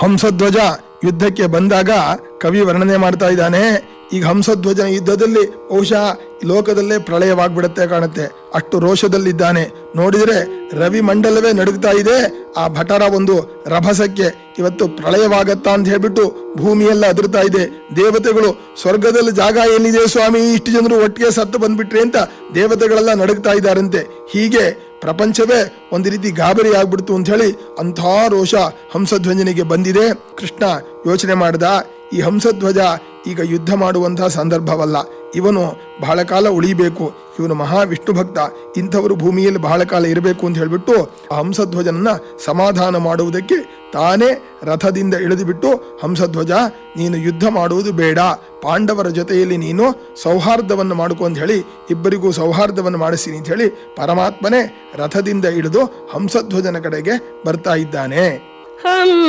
ಹಂಸಧ್ವಜ ಯುದ್ಧಕ್ಕೆ ಬಂದಾಗ ಕವಿ ವರ್ಣನೆ ಮಾಡ್ತಾ ಇದ್ದಾನೆ ಈಗ ಹಂಸಧ್ವಜನ ಯುದ್ಧದಲ್ಲಿ ಬಹುಶಃ ಈ ಲೋಕದಲ್ಲೇ ಪ್ರಳಯವಾಗ್ಬಿಡತ್ತೆ ಕಾಣುತ್ತೆ ಅಷ್ಟು ರೋಷದಲ್ಲಿದ್ದಾನೆ ನೋಡಿದ್ರೆ ರವಿ ಮಂಡಲವೇ ನಡುಗ್ತಾ ಇದೆ ಆ ಭಟರ ಒಂದು ರಭಸಕ್ಕೆ ಇವತ್ತು ಪ್ರಳಯವಾಗತ್ತಾ ಅಂತ ಹೇಳ್ಬಿಟ್ಟು ಭೂಮಿಯೆಲ್ಲ ಅದರ್ತಾ ಇದೆ ದೇವತೆಗಳು ಸ್ವರ್ಗದಲ್ಲಿ ಜಾಗ ಏನಿದೆ ಸ್ವಾಮಿ ಇಷ್ಟು ಜನರು ಒಟ್ಟಿಗೆ ಸತ್ತು ಬಂದ್ಬಿಟ್ರಿ ಅಂತ ದೇವತೆಗಳೆಲ್ಲ ನಡುಗ್ತಾ ಇದ್ದಾರಂತೆ ಹೀಗೆ ಪ್ರಪಂಚವೇ ಒಂದು ರೀತಿ ಗಾಬರಿ ಆಗ್ಬಿಡ್ತು ಅಂತ ಹೇಳಿ ಅಂಥ ರೋಷ ಹಂಸಧ್ವಜನಿಗೆ ಬಂದಿದೆ ಕೃಷ್ಣ ಯೋಚನೆ ಮಾಡ್ದ ಈ ಹಂಸಧ್ವಜ ಈಗ ಯುದ್ಧ ಮಾಡುವಂತಹ ಸಂದರ್ಭವಲ್ಲ ಇವನು ಬಹಳ ಕಾಲ ಉಳಿಬೇಕು ಇವನು ಮಹಾ ವಿಷ್ಣು ಭಕ್ತ ಇಂಥವರು ಭೂಮಿಯಲ್ಲಿ ಬಹಳ ಕಾಲ ಇರಬೇಕು ಅಂತ ಹೇಳ್ಬಿಟ್ಟು ಆ ಹಂಸಧ್ವಜನನ್ನ ಸಮಾಧಾನ ಮಾಡುವುದಕ್ಕೆ ತಾನೇ ರಥದಿಂದ ಇಳಿದು ಬಿಟ್ಟು ಹಂಸಧ್ವಜ ನೀನು ಯುದ್ಧ ಮಾಡುವುದು ಬೇಡ ಪಾಂಡವರ ಜೊತೆಯಲ್ಲಿ ನೀನು ಸೌಹಾರ್ದವನ್ನು ಮಾಡ್ಕೊ ಅಂತ ಹೇಳಿ ಇಬ್ಬರಿಗೂ ಸೌಹಾರ್ದವನ್ನು ಮಾಡಿಸಿ ಅಂತ ಹೇಳಿ ಪರಮಾತ್ಮನೇ ರಥದಿಂದ ಇಳಿದು ಹಂಸಧ್ವಜನ ಕಡೆಗೆ ಬರ್ತಾ ಇದ್ದಾನೆ ಹಂ